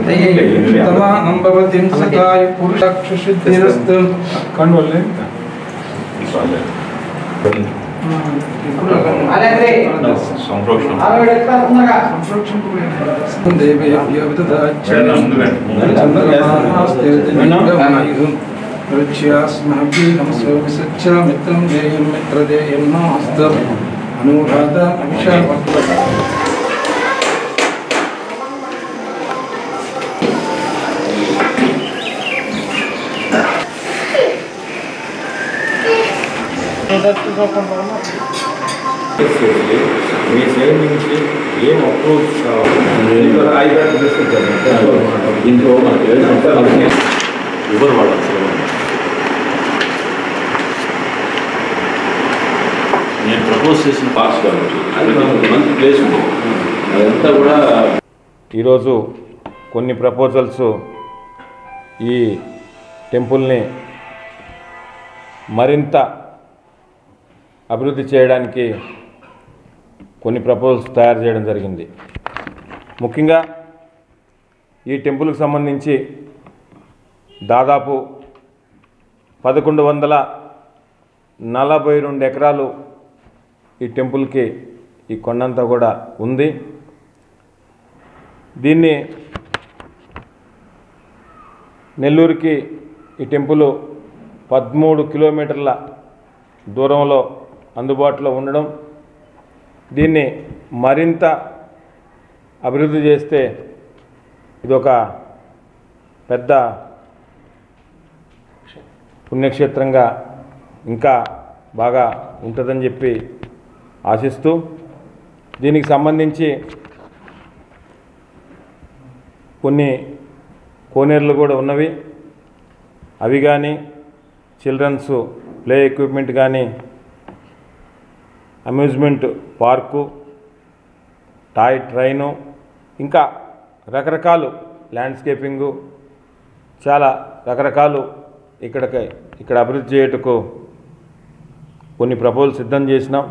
తమానం భవతిం సదాయ పురుషాక్షుశుద్ధిరస్తు కండోలే మిత్రం దేయం మిత్రదేయం నాస్తం అనురాధ అభిషేక చేసేసి మీ సైడ్ నుంచి ఏం అప్రోచ్ కావాలి ఐదు తీసుకొచ్చారు ఇంట్లో మనకి ఏడు సంవత్సరాలు ఎవరు వాళ్ళు అసలు నేను ప్రపోజ్ చేసిన పార్ట్స్ కాబట్టి అది మనకు మంచి ప్లేస్ ఉంది అదంతా కూడా ఈరోజు కొన్ని ప్రపోజల్స్ ఈ టెంపుల్ని మరింత అభివృద్ధి చేయడానికి కొన్ని ప్రపోజల్స్ తయారు చేయడం జరిగింది ముఖ్యంగా ఈ టెంపుల్కి సంబంధించి దాదాపు పదకొండు వందల నలభై రెండు ఎకరాలు ఈ టెంపుల్కి ఈ కొండంతా కూడా ఉంది దీన్ని నెల్లూరుకి ఈ టెంపుల్ పదమూడు కిలోమీటర్ల దూరంలో అందుబాటులో ఉండడం దీన్ని మరింత అభివృద్ధి చేస్తే ఇదొక పెద్ద పుణ్యక్షేత్రంగా ఇంకా బాగా ఉంటుందని చెప్పి ఆశిస్తూ దీనికి సంబంధించి కొన్ని కోనేరులు కూడా ఉన్నవి అవి కానీ చిల్డ్రన్స్ ప్లే ఎక్విప్మెంట్ కానీ అమ్యూజ్మెంట్ పార్కు టాయ్ ట్రైను ఇంకా రకరకాలు ల్యాండ్స్కేపింగు చాలా రకరకాలు ఇక్కడికి ఇక్కడ అభివృద్ధి చేయుటకు కొన్ని ప్రపోజల్ సిద్ధం చేసినాం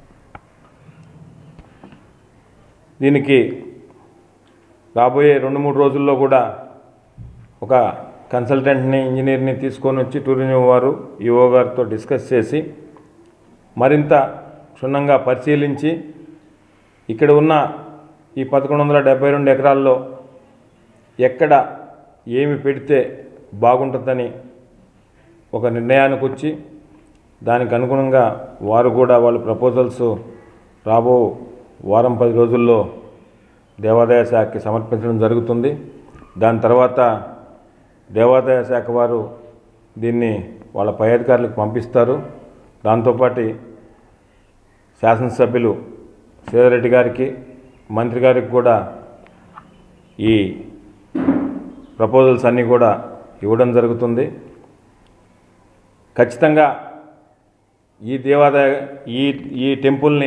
దీనికి రాబోయే రెండు మూడు రోజుల్లో కూడా ఒక కన్సల్టెంట్ని ఇంజనీర్ని తీసుకొని వచ్చి టూరిజం వారు ఈఓ గారితో డిస్కస్ చేసి మరింత క్షుణ్ణంగా పరిశీలించి ఇక్కడ ఉన్న ఈ పదకొండు వందల డెబ్బై రెండు ఎకరాల్లో ఎక్కడ ఏమి పెడితే బాగుంటుందని ఒక నిర్ణయానికి వచ్చి దానికి అనుగుణంగా వారు కూడా వాళ్ళ ప్రపోజల్స్ రాబో వారం పది రోజుల్లో దేవాదాయ శాఖకి సమర్పించడం జరుగుతుంది దాని తర్వాత దేవాదాయ శాఖ వారు దీన్ని వాళ్ళ పై అధికారులకు పంపిస్తారు దాంతోపాటు శాసనసభ్యులు సేదరెడ్డి గారికి మంత్రి గారికి కూడా ఈ ప్రపోజల్స్ అన్నీ కూడా ఇవ్వడం జరుగుతుంది ఖచ్చితంగా ఈ దేవాదాయ ఈ ఈ టెంపుల్ని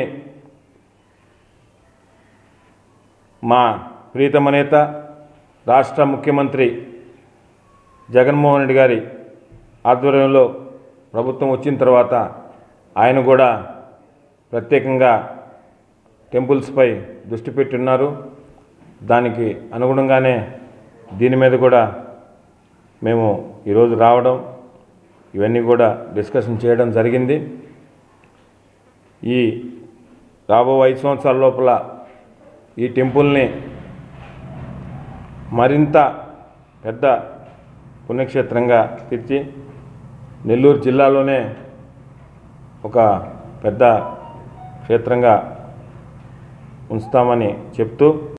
మా ప్రీతమ నేత రాష్ట్ర ముఖ్యమంత్రి జగన్మోహన్ రెడ్డి గారి ఆధ్వర్యంలో ప్రభుత్వం వచ్చిన తర్వాత ఆయన కూడా ప్రత్యేకంగా టెంపుల్స్పై దృష్టి పెట్టున్నారు దానికి అనుగుణంగానే దీని మీద కూడా మేము ఈరోజు రావడం ఇవన్నీ కూడా డిస్కషన్ చేయడం జరిగింది ఈ రాబో ఐదు సంవత్సరాల లోపల ఈ టెంపుల్ని మరింత పెద్ద పుణ్యక్షేత్రంగా తీర్చి నెల్లూరు జిల్లాలోనే ఒక పెద్ద క్షేత్రంగా ఉంచుతామని చెప్తూ